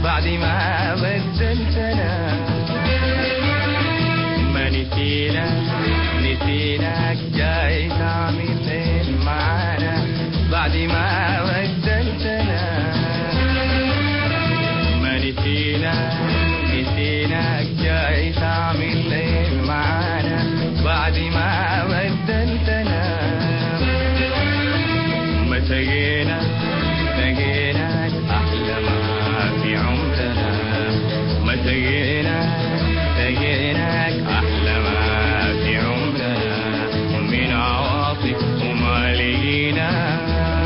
بعد ما بدلتنا ما نسينا نسيناك جاي تعمل ايه معانا بعد ما بدلتنا ما نسينا نسيناك جاي تعمل ايه معانا بعد ما بدلتنا ما سقينا سقيناك احلى ما في عمرنا ما سقينا سقيناك احلى ما في عمرنا من عواطف وما لقينا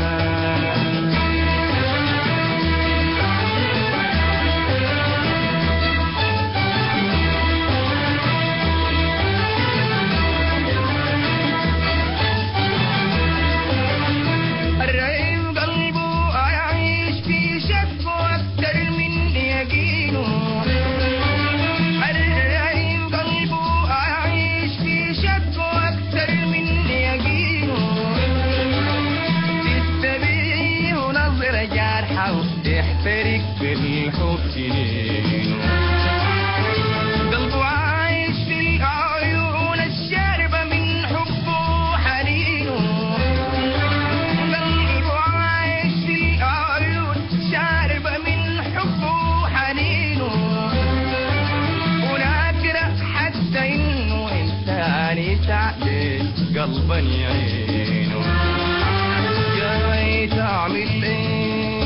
الرعيم قلبه يعيش في شك واكتر من يقينه الرعيم قلبه يعيش في شك واكتر من يقينه تستبيه نظرة جارحة وتحترق بالحب سنينه قلبه عايش في العيون الشاربة من حبه وحنينه قلبه عايش في العيون شاربة من حبه وحنينه ونادرة حتى إنه إنسان يسعد قلبا يعينه جاي تعمل إيه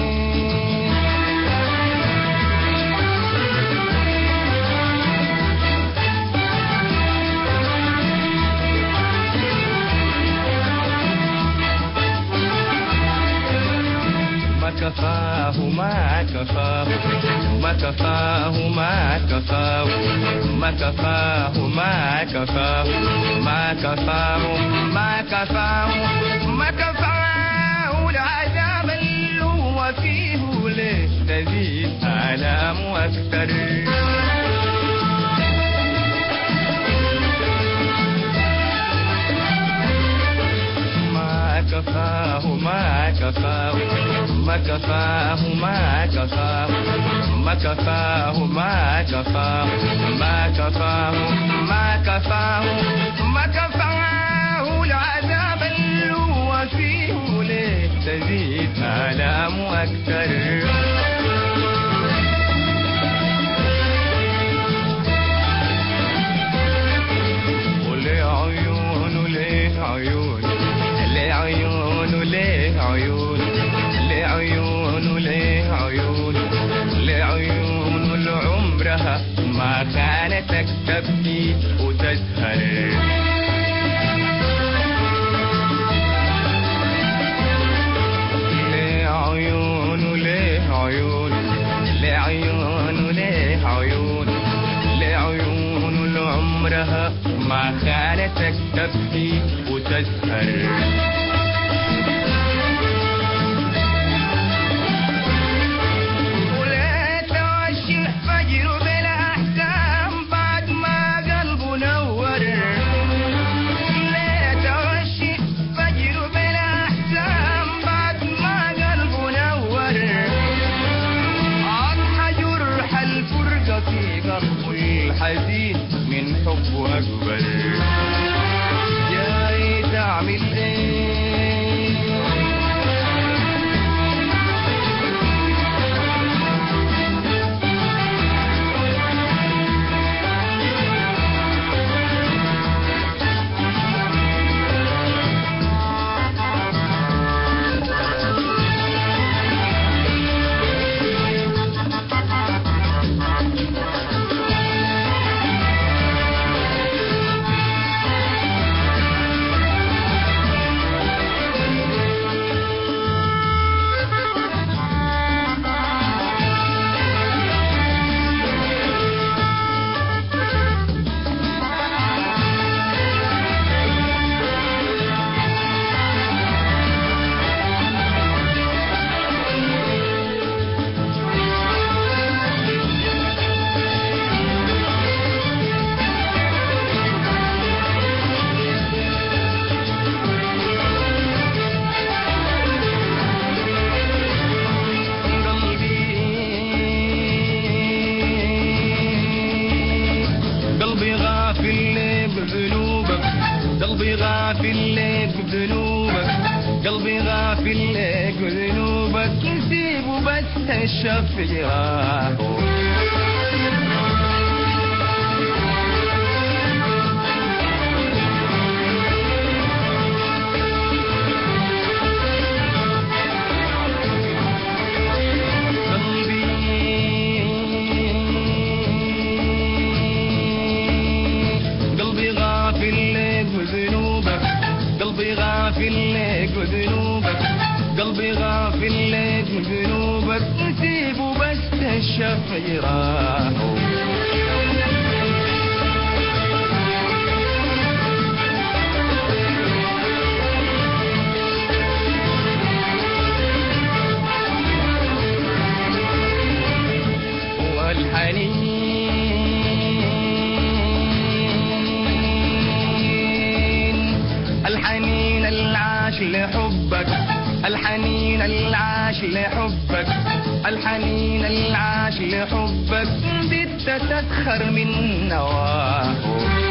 ما كفاه ما كفاه ما كفاه ما كفاه ما كفاه ما كفاه ما كفاه ما كفاه ما كفاه العذاب اللي هو فيه ليه تزيد آلام أكثر ما كفاه ما كفاه ما كفاه ما كفاه ما كفاه ما كفاه ما كفاه ما كفاه ما كفاه العذاب اللي هو فيه ليه تزيد آلام أكثر وليه عيون ليه عيون ليه عيون ليه عيون ليه عيون ليه عيون ليه عيون لعمرها ما كانتك تبكي وتسهر ليه عيون ليه عيون ليه عيون ليه عيون ليه عيون لعمرها ما خانتك تبكي وتسهر ولا توشح فجر بلا احكام بعد ما قلبه نور لا توشح فجر بلا احكام بعد ما قلبه نور أضحى جرح الفرقة في قلبه الحزين من حبه أكبر جاي تعمل إيه وبستشف جراحه قلبي قلبي غافل لك وذنوبك قلبي غافل لك وذنوبك قلبي غافل لك وذنوبك نسيبه بس تشف جراحه والحنين الحنين العاش لحبك الحنين العاش لحبك الحنين العاش لحبك بدت تسخر من نواه